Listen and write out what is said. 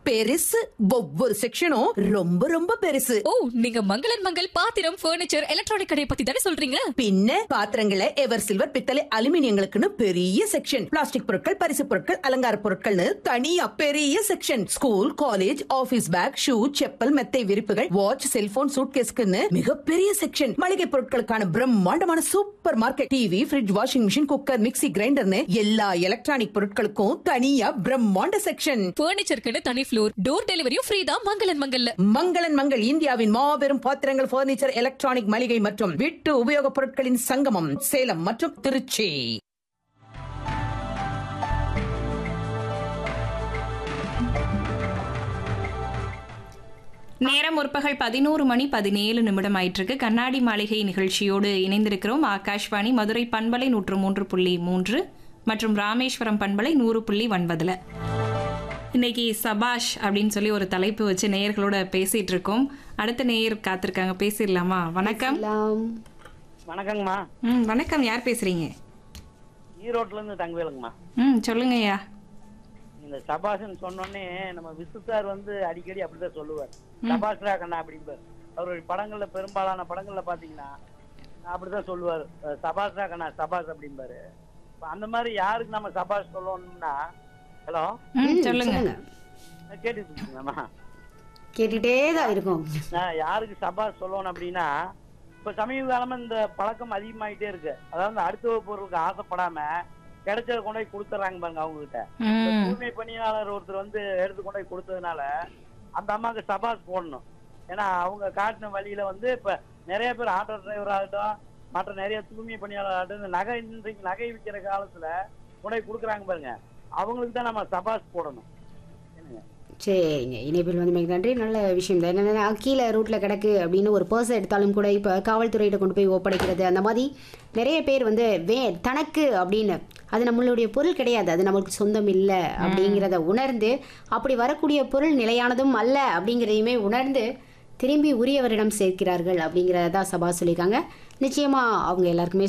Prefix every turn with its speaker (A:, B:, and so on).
A: பெருசு ஒவ்வொரு செக்ஷனும் ரொம்ப ரொம்ப பெருசு
B: ஓ நீங்க மங்களன் மங்கள் பாத்திரம் ஃபர்னிச்சர் எலக்ட்ரானிக் கடையை பத்தி தானே சொல்றீங்க
A: பின்ன பாத்திரங்களை எவர் சில்வர் பித்தளை அலுமினியங்களுக்குன்னு பெரிய செக்ஷன் பிளாஸ்டிக் பொருட்கள் பரிசு பொருட்கள் அலங்கார பொருட்கள்னு தனியா பெரிய section school college office bag shoe chappal மெத்தை விரிப்புகள் வாட்ச் செல்போன் சூட்கேஸ்க்குன்னு மிகப்பெரிய செக்ஷன் மளிகை பொருட்களுக்கான பிரம்மாண்டமான super market TV fridge washing machine cooker mixie கிரைண்டர்னு எல்லா எலக்ட்ரானிக் பொருட்களுக்கும் தனியா பிரம்மாண்ட செக்ஷன்
B: ஃபர்னிச்சருக்குன்னு தனி ஃப்ளோர் டோர் டெலிவரியும் ஃப்ரீ தான் மங்களன் மங்கல்ல
A: மங்களன் மங்கள் இந்தியாவின் மாபெரும் பாத்திரங்கள் பர்னிச்சர் எலக்ட்ரானிக் மளிகை மற்றும் வீட்டு உபயோகப் பொருட்களின் சங்கமம் சேலம் மற்றும் திருச்சி
C: நேரம் முற்பகல் பதினோரு மணி பதினேழு நிமிடம் ஆயிட்டிருக்கு கண்ணாடி மாளிகை நிகழ்ச்சியோடு இணைந்திருக்கிறோம் ஆகாஷ்வாணி மதுரை பண்பலை நூற்று மூன்று புள்ளி மூன்று மற்றும் ராமேஸ்வரம் பண்பலை நூறு புள்ளி ஒன்பதுல இன்னைக்கு சபாஷ் அப்படின்னு சொல்லி ஒரு தலைப்பு வச்சு நேயர்களோட பேசிட்டு இருக்கோம் அடுத்த நேயர் காத்திருக்காங்க பேசிடலாமா வணக்கம்
D: வணக்கங்கம்மா
C: ம் வணக்கம் யார் பேசுறீங்க
D: ஈரோட்ல இருந்து தங்கவேலுங்கம்மா
C: ம் சொல்லுங்கய்யா
D: இந்த சபாஷ்னு சொன்னோடனே நம்ம விசு சார் வந்து அடிக்கடி அப்படிதான் சொல்லுவார் சபாஷ்ரா கண்ணா அப்படிம்பார் அவருடைய படங்கள்ல பெரும்பாலான படங்கள்ல பாத்தீங்கன்னா அப்படிதான் சொல்லுவார் அஹ் சபாஷ்ரா கண்ணா சபாஷ் அப்படிம்பாரு இப்ப அந்த மாதிரி யாருக்கு நம்ம சபாஷ் சொல்லணும்னா ஹலோ
C: ம் சொல்லுங்க
D: கேட்டுட்டு இருக்கீங்களாம்மா
E: கேட்டுட்டே தான் இருக்கும்
D: நான் யாருக்கு சபாஷ் சொல்லணும் அப்படின்னா இப்ப சமீப காலமா இந்த பழக்கம் அதிகமாயிட்டே இருக்கு அதாவது இந்த அடுத்த பொருளுக்கு ஆசைப்படாம கிடைச்சத கொண்டு போய் கொடுத்துறாங்க பாருங்க அவங்க கிட்ட இந்த
C: ம்
D: தூய்மை பணியாளர் ஒருத்தர் வந்து எடுத்து கொண்டு போய் கொடுத்ததுனால அந்த அம்மாவுக்கு சபாஸ் போடணும் ஏன்னா அவங்க காட்டின வழியில வந்து இப்ப நிறைய பேர் ஆட்டோ டிரைவர் ஆகட்டும் மற்ற நிறைய தூய்மை பணியாளர் ஆகட்டும் இந்த நகை இன்றைக்கு நகை விற்கிற காலத்துல கொண்டு போய் கொடுக்குறாங்க பாருங்க அவங்களுக்கு தான் நம்ம சபாஸ் போடணும் என்னங்க
E: சரிங்க இணைப்பில் வந்து மிக நன்றி நல்ல விஷயம் தான் என்னென்னா கீழே ரூட்டில் கிடக்கு அப்படின்னு ஒரு பர்ஸ் எடுத்தாலும் கூட இப்போ காவல்துறையிட்ட கொண்டு போய் ஒப்படைக்கிறது அந்த மாதிரி நிறைய பேர் வந்து வே தனக்கு அப்படின்னு அது நம்மளுடைய பொருள் கிடையாது அது நம்மளுக்கு சொந்தம் இல்லை அப்படிங்கிறத உணர்ந்து அப்படி வரக்கூடிய பொருள் நிலையானதும் அல்ல அப்படிங்கிறதையுமே உணர்ந்து திரும்பி உரியவரிடம் சேர்க்கிறார்கள் அப்படிங்கிறத சபா சொல்லியிருக்காங்க நிச்சயமாக அவங்க எல்லாருக்குமே